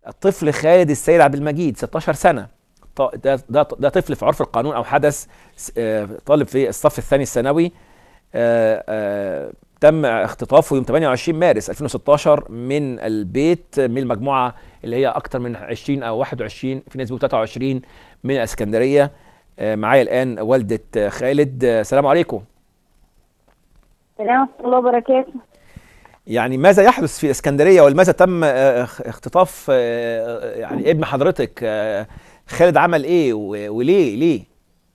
الطفل خالد السيد عبد المجيد 16 سنه ط- ده ده ده طفل في عرف القانون او حدث س- آه، طالب في الصف الثاني الثانوي آه، آه، تم اختطافه يوم 28 مارس 2016 من البيت من المجموعه اللي هي اكتر من 20 او 21 في ناس بيقولوا 23 من الاسكندريه آه، معايا الان والده آه، خالد آه، السلام عليكم السلام ورحمة الله وبركاته يعني ماذا يحدث في اسكندريه ولماذا تم آه، اخ- اختطاف آه، يعني ابن حضرتك آه، خالد عمل ايه و- وليه ليه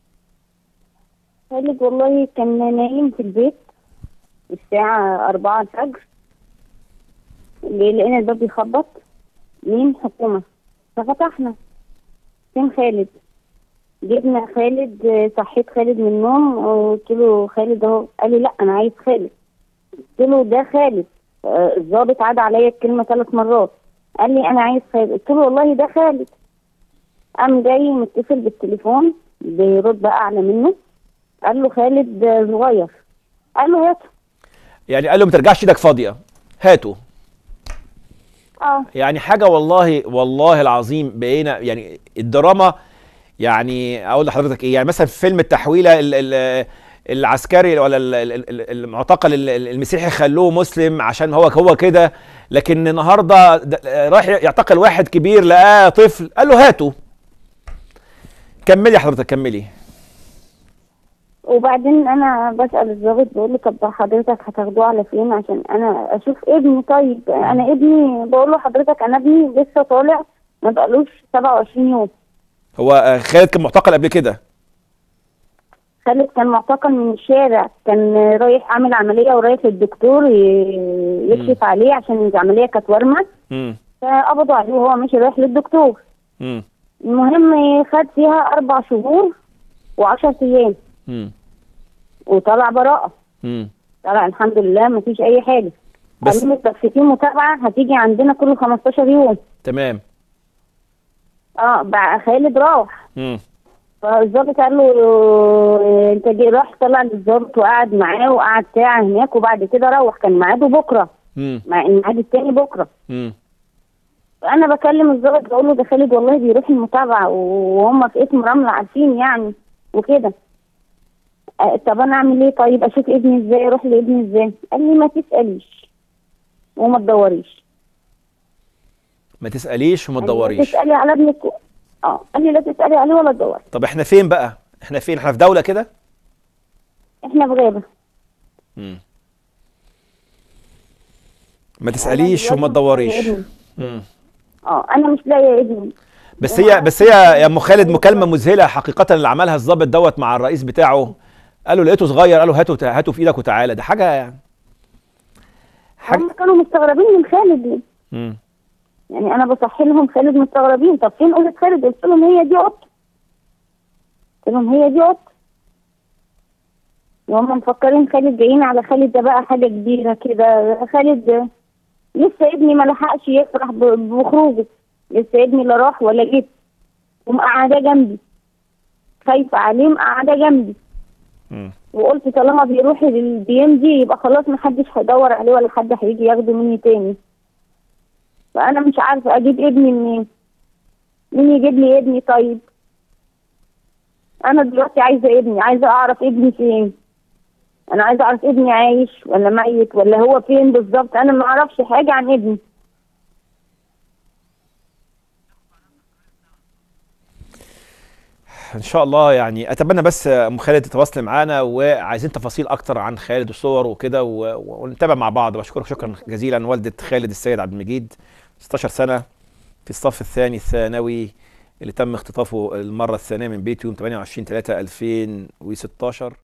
خالد والله كان نايم في البيت الساعة أربعة الفجر لقينا الباب بيخبط مين حكومة ففتحنا فين خالد جبنا خالد آه، صحيت خالد من النوم وقلت له خالد اهو قال لي لا انا عايز خالد قلت له ده خالد آه، الضابط عاد عليا الكلمة ثلاث مرات قال لي انا عايز خالد قلت له والله ده خالد قام جاي متصل بالتليفون برتبة أعلى منه قال له خالد آه، صغير قال له هاته يعني قال له ما ترجعش ايدك فاضيه هاته اه يعني حاجه والله والله العظيم بقينا يعني الدراما يعني اقول لحضرتك ايه يعني مثلا في فيلم التحويله ال- ال- العسكري ولا ال- ال- ال- المعتقل ال- ال- المسيحي خلوه مسلم عشان هو هو كده لكن النهارده د- رايح يعتقل واحد كبير لقاه طفل قال له هاته كملي يا حضرتك كملي وبعدين انا بسأل الضابط بقول له طب حضرتك هتاخدوه على فين عشان انا اشوف ابني طيب انا ابني بقول له حضرتك انا ابني لسه طالع ما بقالوش 27 يوم هو آه، خالد كان معتقل قبل كده خالد كان معتقل من الشارع كان رايح عامل عملية ورايح للدكتور ي- يكشف عليه عشان العملية كانت ورمة امم فقبضوا عليه وهو ماشي رايح للدكتور امم المهم خد فيها أربع شهور وعشر أيام امم وطلع براءة امم طلع الحمد لله مفيش أي حاجة بس- بس بس في متابعة هتيجي عندنا كل 15 يوم تمام اه بقى خالد راح امم فالظابط قال له آه، انت جاي راح طلع للظابط وقعد معاه وقعد ساعة هناك وبعد كده روح كان ميعاده بكرة امم مع الميعاد التاني بكرة امم فأنا بكلم الظابط بقول له ده خالد والله بيروح المتابعة وهم في اسم رملة عارفين يعني وكده آه، طب انا اعمل ايه طيب اشوف ابني ازاي اروح لابني ازاي قال لي ما تساليش وما تدوريش ما تساليش وما قال لي لا تدوريش تسالي على ابنك اه قال لي لا تسالي عليه ولا تدوري طب احنا فين بقى احنا فين احنا في دوله كده احنا في غابه مم. ما تساليش وما دلوقتي تدوريش مش لاقية ابني. مم. اه انا مش لاقيه ابني بس هي بس هي يا ام خالد مكالمه مذهله حقيقه اللي عملها الضابط دوت مع الرئيس بتاعه قال له لقيته صغير قال له هاته هاته في ايدك وتعالى ده حاجه يعني حاجه هم كانوا مستغربين من خالد مم. يعني انا بصحي لهم خالد مستغربين طب فين قلت خالد قلت لهم هي دي قطه قلت لهم هي دي قطه وهم مفكرين خالد جايين على خالد ده بقى حاجه كبيره كده خالد لسه ابني ما لحقش يفرح ب- بخروجه لسه ابني لا راح ولا جيت ومقعده جنبي خايفه عليه مقعده جنبي مم. وقلت طالما بيروح للبيم دي يبقى خلاص محدش هيدور عليه ولا حد هيجي ياخده مني تاني فانا مش عارفه اجيب ابني منين مين يجيب لي ابني طيب انا دلوقتي عايزه ابني عايزه اعرف ابني فين انا عايزه اعرف ابني عايش ولا ميت ولا هو فين بالظبط انا ما اعرفش حاجه عن ابني ان شاء الله يعني اتمنى بس ام خالد تتواصلي معانا وعايزين تفاصيل اكتر عن خالد وصور وكده و- ونتابع مع بعض بشكرك شكرا جزيلا والده خالد السيد عبد المجيد 16 سنه في الصف الثاني الثانوي اللي تم اختطافه المره الثانيه من بيته يوم 28 3 2016